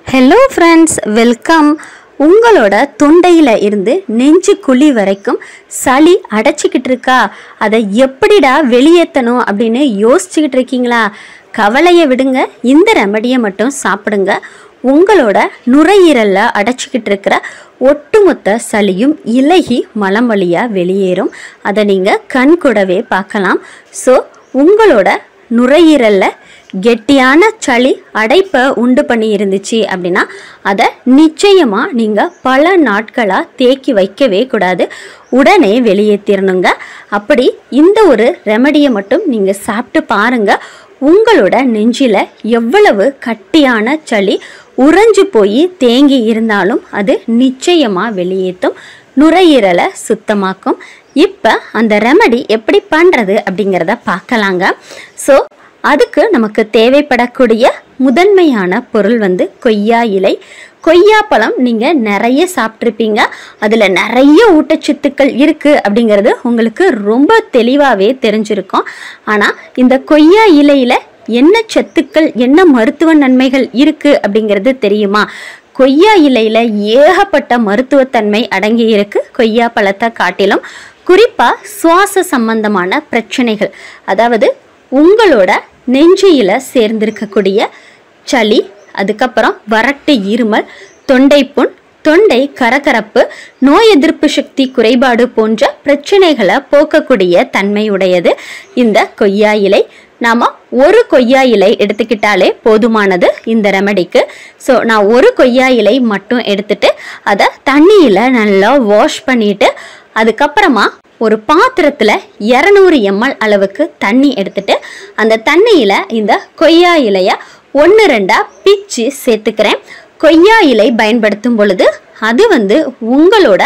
hello friends welcome உங்களோட தொண்டையில் இருந்து நெஞ்சு குழி வரைக்கும் சளி அடைச்சிக்கிட்டு இருக்கா அதை எப்படிடா வெளியேற்றணும் அப்படின்னு யோசிச்சுக்கிட்டு இருக்கீங்களா கவலையை விடுங்க இந்த ரெமடியை மட்டும் சாப்பிடுங்க உங்களோட நுரையீரலில் அடைச்சிக்கிட்டு இருக்கிற ஒட்டுமொத்த சளியும் இலகி மலம் வழியாக வெளியேறும் அதை நீங்கள் கண் கூடவே பார்க்கலாம் ஸோ உங்களோட நுரையீரலில் கெட்டியான சளி அடைப்பை உண்டு பண்ணி இருந்துச்சு அப்படின்னா அதை நிச்சயமாக நீங்கள் பல நாட்களாக தேக்கி வைக்கவே கூடாது உடனே வெளியேற்றிடணுங்க அப்படி இந்த ஒரு ரெமடியை மட்டும் நீங்கள் சாப்பிட்டு பாருங்க உங்களோட நெஞ்சில் எவ்வளவு கட்டியான சளி உறைஞ்சு போய் தேங்கி இருந்தாலும் அது நிச்சயமாக வெளியேற்றும் நுரையீரலை சுத்தமாக்கும் இப்போ அந்த ரெமடி எப்படி பண்ணுறது அப்படிங்கிறத பார்க்கலாங்க ஸோ அதுக்கு நமக்கு தேவைப்படக்கூடிய முதன்மையான பொருள் வந்து கொய்யா இலை கொய்யா பழம் நீங்கள் நிறைய சாப்பிட்ருப்பீங்க அதில் நிறைய ஊட்டச்சத்துக்கள் இருக்குது அப்படிங்கிறது உங்களுக்கு ரொம்ப தெளிவாகவே தெரிஞ்சிருக்கும் ஆனால் இந்த கொய்யா இலையில் என்ன சத்துக்கள் என்ன மருத்துவ நன்மைகள் இருக்குது அப்படிங்கிறது தெரியுமா கொய்யா இலையில் ஏகப்பட்ட மருத்துவத்தன்மை அடங்கி இருக்கு கொய்யா பழத்தை காட்டிலும் குறிப்பாக சுவாச சம்பந்தமான பிரச்சனைகள் அதாவது உங்களோட நெஞ்சியில் சேர்ந்திருக்கக்கூடிய சளி அதுக்கப்புறம் வறட்டு இருமல் தொண்டை புண் தொண்டை கரகரப்பு நோய் எதிர்ப்பு சக்தி குறைபாடு போன்ற பிரச்சனைகளை போக்கக்கூடிய தன்மையுடையது இந்த கொய்யா இலை நாம் ஒரு கொய்யா இலை எடுத்துக்கிட்டாலே போதுமானது இந்த ரெமடிக்கு ஸோ நான் ஒரு கொய்யா இலை மட்டும் எடுத்துட்டு அதை தண்ணியில் நல்லா வாஷ் பண்ணிட்டு அதுக்கப்புறமா ஒரு பாத்திரத்தில் இரநூறு எம்எல் அளவுக்கு தண்ணி எடுத்துட்டு அந்த தண்ணியில் இந்த கொய்யா இலையை ஒன்று ரெண்டாக பிச்சு சேர்த்துக்கிறேன் கொய்யா இலை பயன்படுத்தும் பொழுது அது வந்து உங்களோட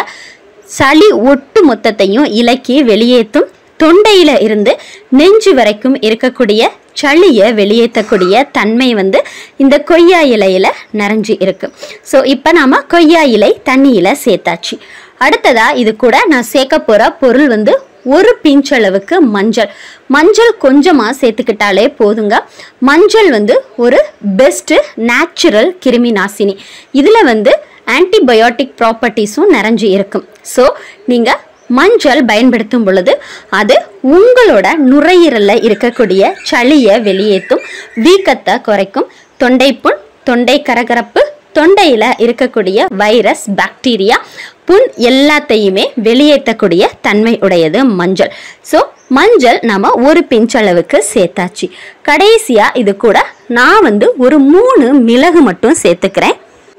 சளி ஒட்டு மொத்தத்தையும் இலக்கி வெளியேற்றும் தொண்டையில இருந்து நெஞ்சு வரைக்கும் இருக்கக்கூடிய சளியை வெளியேற்றக்கூடிய தன்மை வந்து இந்த கொய்யா இலையில நிறைஞ்சு இருக்கு ஸோ இப்போ நாம கொய்யா இலை தண்ணியில சேர்த்தாச்சு அடுத்ததா இது கூட நான் சேர்க்க போற பொருள் வந்து ஒரு பிஞ்ச் அளவுக்கு மஞ்சள் மஞ்சள் கொஞ்சமாக சேர்த்துக்கிட்டாலே போதுங்க மஞ்சள் வந்து ஒரு பெஸ்ட்டு நேச்சுரல் கிருமி நாசினி இதில் வந்து ஆன்டிபயோட்டிக் ப்ராப்பர்ட்டிஸும் நிறைஞ்சு இருக்கும் ஸோ நீங்கள் மஞ்சள் பயன்படுத்தும் பொழுது அது உங்களோட நுரையீரலில் இருக்கக்கூடிய சளியை வெளியேற்றும் வீக்கத்தை குறைக்கும் தொண்டைப்புண் தொண்டை கரகரப்பு தொண்டையில் இருக்கக்கூடிய வைரஸ் பாக்டீரியா புண் எல்லாத்தையுமே வெளியேற்றக்கூடிய தன்மை உடையது மஞ்சள் ஸோ மஞ்சள் நம்ம ஒரு பிஞ்ச் அளவுக்கு சேர்த்தாச்சு கடைசியாக இது கூட நான் வந்து ஒரு மூணு மிளகு மட்டும் சேர்த்துக்கிறேன்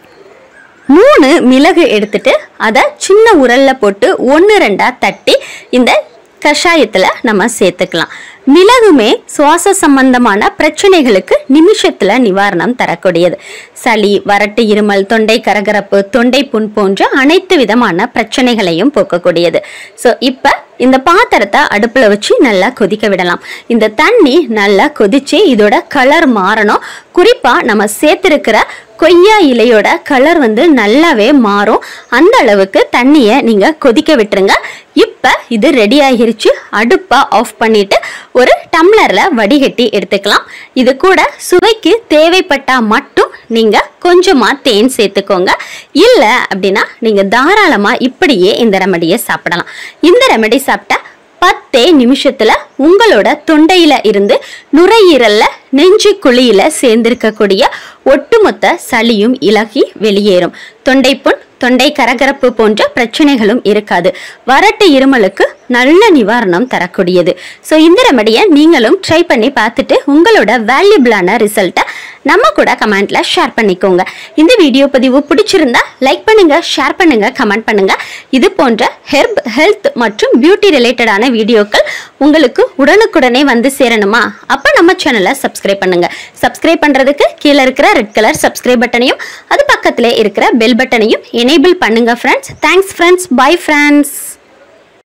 மூணு மிளகு எடுத்துட்டு அதை சின்ன உரல்ல போட்டு ஒன்று ரெண்டா தட்டி இந்த கஷாயத்தில் நம்ம சேர்த்துக்கலாம் மிளகுமே சுவாச சம்பந்தமான பிரச்சனைகளுக்கு நிமிஷத்தில் நிவாரணம் தரக்கூடியது சளி வறட்டு இருமல் தொண்டை கரகரப்பு தொண்டை புண் போன்ற அனைத்து விதமான பிரச்சனைகளையும் போக்கக்கூடியது ஸோ இப்போ இந்த பாத்திரத்தை அடுப்பில் வச்சு நல்லா கொதிக்க விடலாம் இந்த தண்ணி நல்லா கொதிச்சு இதோட கலர் மாறணும் குறிப்பாக நம்ம சேர்த்துருக்கிற கொய்யா இலையோட கலர் வந்து நல்லாவே மாறும் அந்த அளவுக்கு தண்ணியை நீங்கள் கொதிக்க விட்டுருங்க இப்போ இது ரெடி ஆகிருச்சு அடுப்பை ஆஃப் பண்ணிட்டு ஒரு டம்ளரில் வடிகட்டி எடுத்துக்கலாம் இது கூட சுவைக்கு தேவைப்பட்டா மட்டும் நீங்கள் கொஞ்சமாக தேன் சேர்த்துக்கோங்க இல்லை அப்படின்னா நீங்கள் தாராளமாக இப்படியே இந்த ரெமடியை சாப்பிடலாம் இந்த ரெமடி சாப்பிட்டா பத்தே நிமிஷத்துல உங்களோட தொண்டையில இருந்து நுரையீரல்ல நெஞ்சு குழியில சேர்ந்திருக்கக்கூடிய ஒட்டுமொத்த சளியும் இலகி வெளியேறும் தொண்டைப்புண் தொண்டை கரகரப்பு போன்ற பிரச்சனைகளும் இருக்காது வறட்டு இருமலுக்கு நல்ல நிவாரணம் தரக்கூடியது ஸோ இந்த ரெமடியை நீங்களும் ட்ரை பண்ணி பார்த்துட்டு உங்களோட வேல்யூபிளான ரிசல்ட்டை நம்ம கூட கமெண்ட்ல ஷேர் பண்ணிக்கோங்க இந்த வீடியோ பதிவு பிடிச்சிருந்தா லைக் பண்ணுங்க ஷேர் பண்ணுங்க கமெண்ட் பண்ணுங்க இது போன்ற ஹெர்ப் ஹெல்த் மற்றும் பியூட்டி ரிலேட்டடான வீடியோக்கள் உங்களுக்கு உடனுக்குடனே வந்து சேரணுமா அப்போ நம்ம சேனலை சப்ஸ்கிரைப் பண்ணுங்க சப்ஸ்கிரைப் பண்றதுக்கு கீழே இருக்கிற ரெட் கலர் சப்ஸ்கிரைப் பட்டனையும் அது பக்கத்திலே இருக்கிற பெல் பட்டனையும் எனேபிள் பண்ணுங்க friends thanks friends bye friends